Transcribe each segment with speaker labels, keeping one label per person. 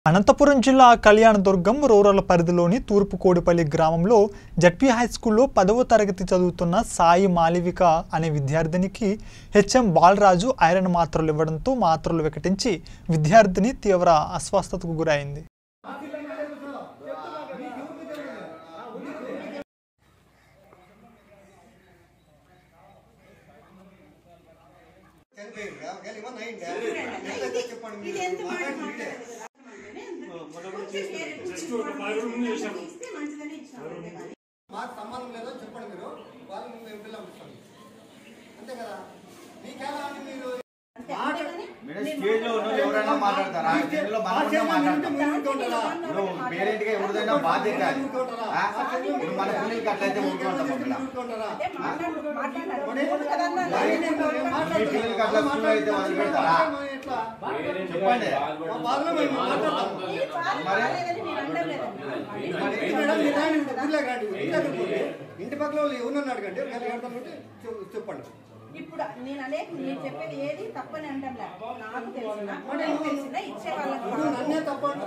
Speaker 1: అనంతపురం జిల్లా కళ్యాణదుర్గం రూరల్ పరిధిలోని తూర్పు కోడిపల్లి గ్రామంలో జడ్పీ హై స్కూల్లో పదవ తరగతి చదువుతున్న సాయి మాలివిక అనే విద్యార్థినికి హెచ్ఎం బాలరాజు ఐరన్ మాత్రలు ఇవ్వడంతో మాత్రలు వికటించి విద్యార్థిని తీవ్ర అస్వస్థతకు గురైంది
Speaker 2: చనిపోయిందా ఒకవేళ ఏమన్నా అయిందా ఎంత చెప్పండి మీరు
Speaker 3: ఇది ఎంత మాట
Speaker 2: మాట్లాడుతుంటే
Speaker 3: ఇస్తే మంచిదని ఇచ్చాము
Speaker 2: మాకు సంబంధం లేదో చెప్పండి మీరు వాళ్ళు మేము పిల్లలు పంపిస్తాం అంతే కదా మీకెలా అని మీరు
Speaker 4: మేడం స్టేజ్ లో ఉన్న ఎవరైనా మాట్లాడతారా ఆ స్టేజ్ లో మనం కూడా మాట్లాడతాం ఇప్పుడు పేరెంట్ గా ఎవరిదైనా బాధ్యత అది. ఆ? ఇప్పుడు మన పిల్లలకి అట్లయితే ఊరుకుంటాం పిల్ల మీ పిల్లలకి అట్లా స్కూల్ అయితే వదిలి పెడతారా చెప్పండి
Speaker 2: వాళ్ళలో మేము మాట్లాడతాం ఊర్లో కాదు, ఇంటి దగ్గర పోతే ఇంటి పక్కల వాళ్ళు ఎవరన్నా అడగండి ఒకవేళ కడతాను అంటే చెప్- చెప్పండి
Speaker 3: ఇప్పుడు నేను అనే నేను చెప్పేది ఏది తప్పని అంటాంలే నాకు తెలిసిన నాకు తెలిసిన ఇచ్చే వాళ్ళకి
Speaker 2: ఇప్పుడు నన్నే తప్పండి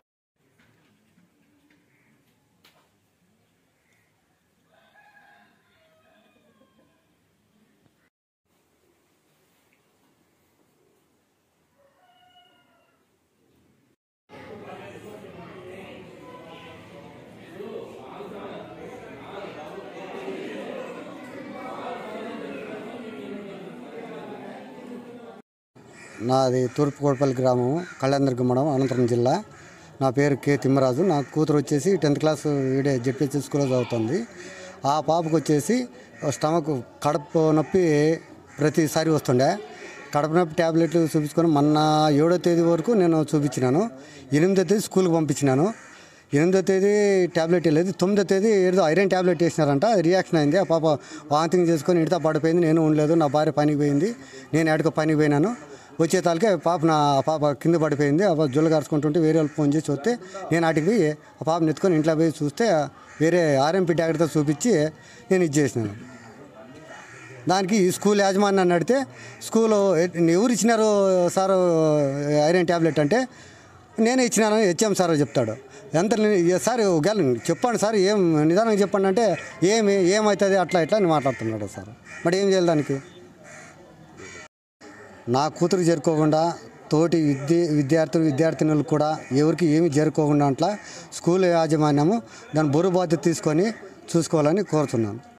Speaker 5: నాది తూర్పు కోటపల్లి గ్రామం కళ్యాణదుర్గం మండలం అనంతపురం జిల్లా నా పేరు కె తిమ్మరాజు నా కూతురు వచ్చేసి టెన్త్ క్లాస్ ఈడే జెడ్పీహెచ్ స్కూల్లో చదువుతుంది ఆ పాపకు వచ్చేసి స్టమక్ కడుపు నొప్పి ప్రతిసారి వస్తుండే కడుపు నొప్పి ట్యాబ్లెట్లు చూపించుకొని మొన్న ఏడో తేదీ వరకు నేను చూపించినాను ఎనిమిదో తేదీ స్కూల్కి పంపించినాను ఎనిమిదో తేదీ ట్యాబ్లెట్ వెళ్ళేది తొమ్మిదో తేదీ ఏదో ఐరన్ ట్యాబ్లెట్ వేసినారంట అది రియాక్షన్ అయింది ఆ పాప వాంతింగ్ చేసుకొని ఇంటితో పడిపోయింది నేను ఉండలేదు నా భార్య పనికి పోయింది నేను ఎడక పనికి పోయినాను వచ్చే తాలకే పాప నా ఆ పాప కింద పడిపోయింది ఆ పాప జుల్ల కరుచుకుంటుంటే వేరే వాళ్ళు ఫోన్ చేసి వస్తే నేను అటుకు పోయి ఆ పాపని ఎత్తుకొని ఇంట్లో పోయి చూస్తే వేరే ఆర్ఎంపీ డాక్టర్తో చూపించి నేను ఇది చేసినాను దానికి ఈ స్కూల్ యాజమాన్యాన్ని అడిగితే స్కూల్ ఎవరు ఇచ్చినారు సార్ ఐరన్ ట్యాబ్లెట్ అంటే నేనే ఇచ్చినాను హెచ్ఎం సార్ చెప్తాడు ఎంత ని- ఏ సార్ ఒకవేళ చెప్పండి సార్ ఏం నిదానంగా చెప్పండి అంటే ఏమి ఏమవుతుంది అట్లా ఇట్లా అని మాట్లాడుతున్నాడు సార్ మరి ఏం చేయాలి దానికి నా కూతురు చేరుకోకుండా తోటి విద్య విద్యార్థులు విద్యార్థినులు కూడా ఎవరికి ఏమి చేరుకోకుండా అట్లా స్కూల్ యాజమాన్యము దాని బరువు బాధ్యత తీసుకొని చూసుకోవాలని కోరుతున్నాను